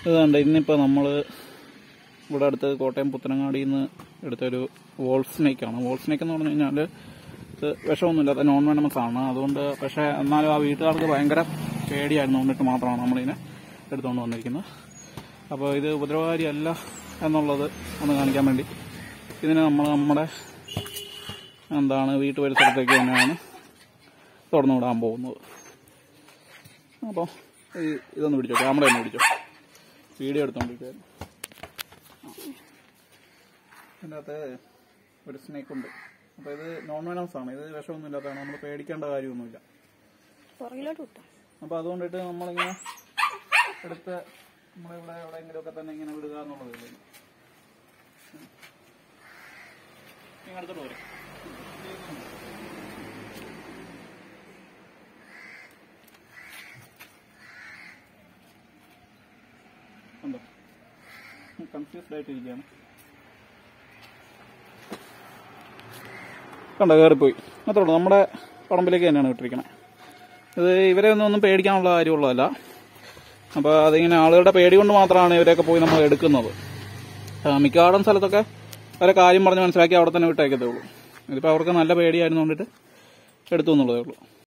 ഇത് കണ്ട ഇന്നിപ്പോൾ നമ്മൾ ഇവിടെ അടുത്ത് കോട്ടയം പുത്തനങ്ങാടിയിൽ നിന്ന് എടുത്തൊരു വോൾ സ്നേക്കാണ് വോൾ സ്നേക്ക് എന്ന് പറഞ്ഞു കഴിഞ്ഞാൽ ഇത് വിഷമൊന്നുമില്ലാത്ത നോൺ വെനമസ് ആണ് അതുകൊണ്ട് പക്ഷേ എന്നാലും ആ വീട്ടുകാർക്ക് ഭയങ്കര പേടിയായിരുന്നു കൊണ്ടിട്ട് മാത്രമാണ് നമ്മളിതിനെ എടുത്തുകൊണ്ട് വന്നിരിക്കുന്നത് അപ്പോൾ ഇത് ഉപദ്രവകാരിയല്ല എന്നുള്ളത് ഒന്ന് കാണിക്കാൻ വേണ്ടി ഇതിനെ നമ്മൾ നമ്മുടെ എന്താണ് വീട്ടുപരിസരത്തേക്ക് തന്നെയാണ് തുറന്നു വിടാൻ പോകുന്നത് അപ്പോൾ ഇതൊന്ന് പിടിച്ചോ ക്യാമറ ഒന്ന് പിടിച്ചോ വീഡിയോ എടുത്തോണ്ടിരിക്കുവായിരുന്നു ഇതിൻ്റെ അകത്ത് ഒരു സ്നേക്ക് ഉണ്ട് അപ്പോൾ ഇത് നോൺ വെനംസ് ആണ് ഇത് വിഷമൊന്നും ഇല്ലാത്തതാണ് നമ്മൾ പേടിക്കേണ്ട കാര്യമൊന്നുമില്ല പുറകിലോട്ട് വിട്ടോ അപ്പോൾ അതുകൊണ്ടിട്ട് നമ്മളിങ്ങനെ എടുത്ത് നമ്മളിവിടെ എവിടെയെങ്കിലുമൊക്കെ തന്നെ ഇങ്ങനെ വിടുക എന്നുള്ളതേ ഉള്ളൂ നിങ്ങൾ അടുത്തോട്ട് വരും ഉണ്ടോ കൺഫ്യൂസ്ഡ് ആയിട്ടിരിക്കുകയാണ് കണ്ടോ കയറിപ്പോയി അത്രേ ഉള്ളൂ നമ്മുടെ പറമ്പിലേക്ക് തന്നെയാണ് വിട്ടിരിക്കണത് ഇത് ഇവരെ ഒന്നും ഒന്നും പേടിക്കാനുള്ള കാര്യമുള്ളതല്ല അപ്പോൾ അതിങ്ങനെ ആളുകളുടെ പേടി കൊണ്ട് മാത്രമാണ് ഇവരെയൊക്കെ പോയി നമ്മൾ എടുക്കുന്നത് ആ, മിക്കവാറും സ്ഥലത്തൊക്കെ അവരെ കാര്യം പറഞ്ഞ് മനസ്സിലാക്കി അവിടെ തന്നെ വിട്ടേക്കത്തേ ഉള്ളൂ ഇതിപ്പോൾ അവർക്ക് നല്ല പേടിയായിരുന്നു കൊണ്ടിട്ട് എടുത്തു എന്നുള്ളതേ ഉള്ളൂ